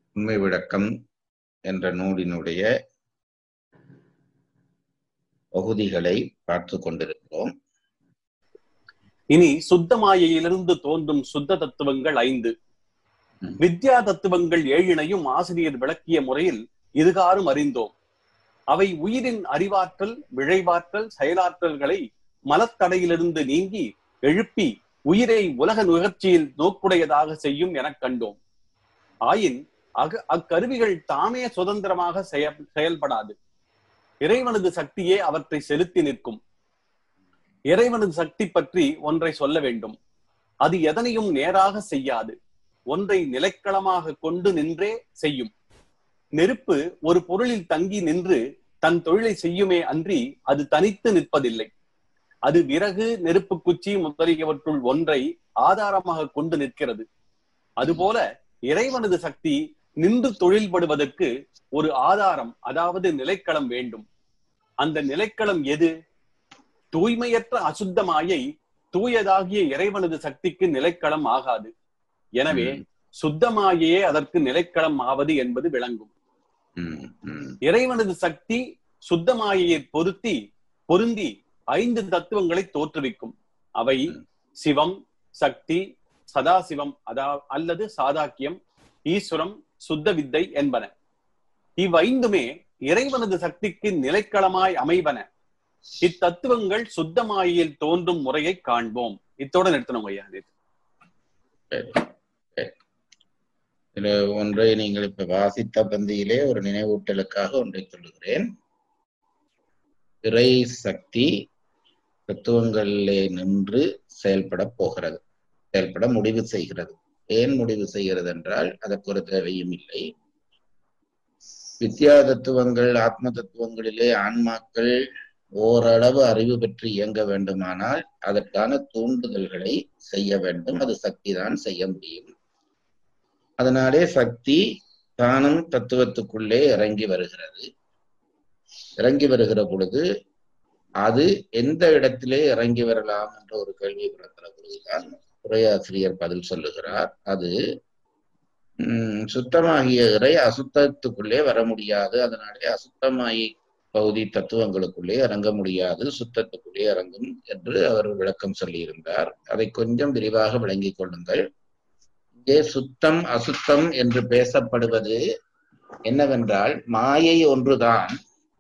உண்மை விளக்கம் என்ற நூலினுடைய பகுதிகளை பார்த்து கொண்டிருக்கிறோம் இனி சுத்த மாயையிலிருந்து தோன்றும் சுத்த தத்துவங்கள் ஐந்து ம். வித்யா தத்துவங்கள் ஏழினையும் ஆசிரியர் விளக்கிய முறையில் இதுகாரும் அறிந்தோம் அவை உயிரின் அறிவாற்றல் விழைவாற்றல் செயலாற்றல்களை மலத்தடையிலிருந்து நீங்கி எழுப்பி உயிரை உலக நுகர்ச்சியில் நோக்குடையதாக செய்யும் எனக் கண்டோம் ஆயின் அக அக்கருவிகள் தாமே சுதந்திரமாக செய- செயல்படாது இறைவனது சக்தியே அவற்றை செலுத்தி நிற்கும் இறைவனது சக்தி பற்றி ஒன்றை சொல்ல வேண்டும் அது எதனையும் நேராக செய்யாது ஒன்றை நிலைக்களமாக கொண்டு நின்றே செய்யும் நெருப்பு ஒரு பொருளில் தங்கி நின்று தன் தொழிலை செய்யுமே அன்றி அது தனித்து நிற்பதில்லை அது விறகு நெருப்பு குச்சி முதலியவற்றுள் ஒன்றை ஆதாரமாக கொண்டு நிற்கிறது அதுபோல இறைவனது சக்தி நின்று தொழில்படுவதற்கு ஒரு ஆதாரம் அதாவது நிலைக்களம் வேண்டும் அந்த நிலைக்களம் எது தூய்மையற்ற அசுத்த மாயை தூயதாகிய இறைவனது சக்திக்கு நிலைக்களம் ஆகாது எனவே ம். சுத்த மாயையே அதற்கு நிலைக்களம் ஆவது என்பது விளங்கும் ம், ம், இறைவனது சக்தி சுத்த மாயையை பொருத்தி பொருந்தி ஐந்து தத்துவங்களை தோற்றுவிக்கும் அவை சிவம் சக்தி சதாசிவம் அதா அல்லது சாதாக்கியம் ஈஸ்வரம் சுத்த வித்தை என்பன இவ்வைந்துமே இறைவனது சக்திக்கு நிலைக்களமாய் அமைவன இத்தத்துவங்கள் சுத்த மாயையில் தோன்றும் முறையை காண்போம் இத்தோட நிறுத்தணும் ஐயா இது. இதுல ஒன்றை நீங்கள் இப்ப வாசித்த பந்தியிலே ஒரு நினைவூட்டலுக்காக ஒன்றை சொல்லுகிறேன் இறை சக்தி தத்துவங்களிலே நின்று செயல்பட போகிறது செயல்பட முடிவு செய்கிறது ஏன் முடிவு செய்கிறது என்றால் அதற்கு ஒரு தேவையும் இல்லை வித்யா தத்துவங்கள் ஆத்ம தத்துவங்களிலே ஆன்மாக்கள் ஓரளவு அறிவு பெற்று இயங்க வேண்டுமானால் அதற்கான தூண்டுதல்களை செய்ய வேண்டும் அது சக்தி தான் செய்ய முடியும் அதனாலே சக்தி தானும் தத்துவத்துக்குள்ளே இறங்கி வருகிறது இறங்கி வருகிற பொழுது அது எந்த இடத்திலே இறங்கி வரலாம் என்ற ஒரு கேள்வி பிறக்கிற பொழுதுதான் உரையாசிரியர் பதில் சொல்லுகிறார் அது உம் சுத்தமாகிய இறை அசுத்தத்துக்குள்ளே வர முடியாது அதனாலே அசுத்தமாயி பகுதி தத்துவங்களுக்குள்ளே இறங்க முடியாது சுத்தத்துக்குள்ளே இறங்கும் என்று அவர் விளக்கம் சொல்லியிருந்தார் அதை கொஞ்சம் விரிவாக விளங்கிக் கொள்ளுங்கள் இங்கே சுத்தம் அசுத்தம் என்று பேசப்படுவது என்னவென்றால் மாயை ஒன்றுதான்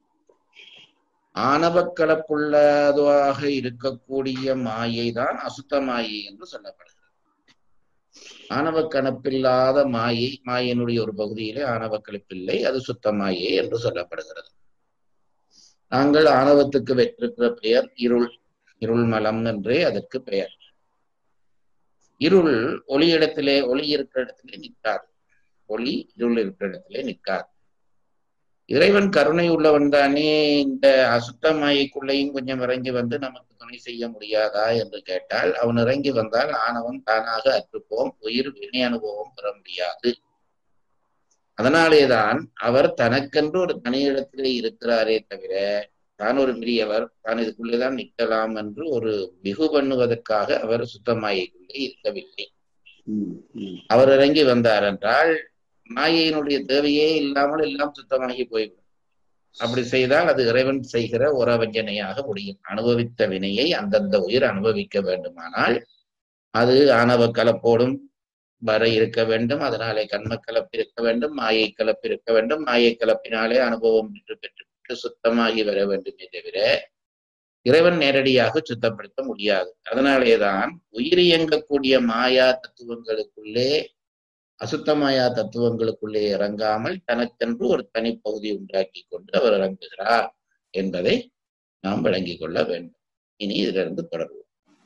ஆணவக்கலப்புள்ளதாக இருக்கக்கூடிய மாயை தான் அசுத்த மாயை என்று சொல்லப்படுகிறது ஆணவ கணப்பில்லாத மாயை மாயினுடைய ஒரு பகுதியிலே ஆணவ கலப்பில்லை அது சுத்த மாயை என்று சொல்லப்படுகிறது நாங்கள் ஆணவத்துக்கு பெற்றிருக்கிற பெயர் இருள் இருள் மலம் என்றே அதற்கு பெயர் இருள் ஒளி இடத்திலே ஒளி இருக்கிற இடத்திலே நிற்காது ஒளி இருள் இருக்கிற இடத்திலே நிற்காது இறைவன் கருணை உள்ளவன் தானே இந்த அசுத்தமாய்க்குள்ளேயும் கொஞ்சம் இறங்கி வந்து நமக்கு துணை செய்ய முடியாதா என்று கேட்டால் அவன் இறங்கி வந்தால் ஆணவன் தானாக அற்றுப்போம் உயிர் வினை அனுபவம் பெற முடியாது அதனாலேதான் அவர் தனக்கென்று ஒரு தனியிடத்திலே இருக்கிறாரே தவிர தான் ஒரு பெரியவர் தான் இதுக்குள்ளேதான் நிற்கலாம் என்று ஒரு மிகு பண்ணுவதற்காக அவர் சுத்தமாயைக்குள்ளே இருக்கவில்லை அவர் இறங்கி வந்தார் என்றால் மாயையினுடைய தேவையே இல்லாமல் எல்லாம் சுத்தமாகி போய்விடும் அப்படி செய்தால் அது இறைவன் செய்கிற உறவஞ்சனையாக முடியும் அனுபவித்த வினையை அந்தந்த உயிர் அனுபவிக்க வேண்டுமானால் அது ஆணவ கலப்போடும் வர இருக்க வேண்டும் அதனாலே கண்ம கலப்பு இருக்க வேண்டும் மாயை கலப்பு இருக்க வேண்டும் மாயை கலப்பினாலே அனுபவம் பெற்று பெற்று பெற்று சுத்தமாகி வர வேண்டுமே தவிர இறைவன் நேரடியாக சுத்தப்படுத்த முடியாது அதனாலேதான் உயிர் இயங்கக்கூடிய மாயா தத்துவங்களுக்குள்ளே அசுத்தமாயா தத்துவங்களுக்குள்ளே இறங்காமல் தனக்கென்று ஒரு தனிப்பகுதி உண்டாக்கி கொண்டு அவர் இறங்குகிறார் என்பதை நாம் விளங்கிக் கொள்ள வேண்டும் இனி இதிலிருந்து தொடர்வோம்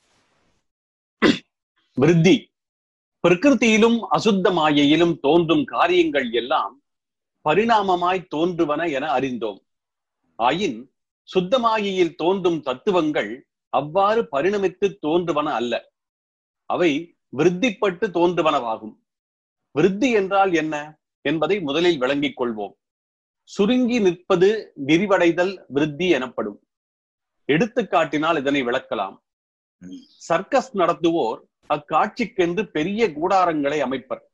விருத்தி பிரகிருதியிலும் அசுத்த மாயையிலும் தோன்றும் காரியங்கள் எல்லாம் பரிணாமமாய் தோன்றுவன என அறிந்தோம் ஆயின் சுத்த மாயையில் தோன்றும் தத்துவங்கள் அவ்வாறு பரிணமித்து தோன்றுவன அல்ல அவை விருத்திப்பட்டு தோன்றுவனவாகும் விருத்தி என்றால் என்ன என்பதை முதலில் விளங்கிக் கொள்வோம் சுருங்கி நிற்பது விரிவடைதல் விருத்தி எனப்படும் எடுத்துக்காட்டினால் இதனை விளக்கலாம் ம். சர்க்கஸ் நடத்துவோர் அக்காட்சிக்கென்று பெரிய கூடாரங்களை அமைப்பர்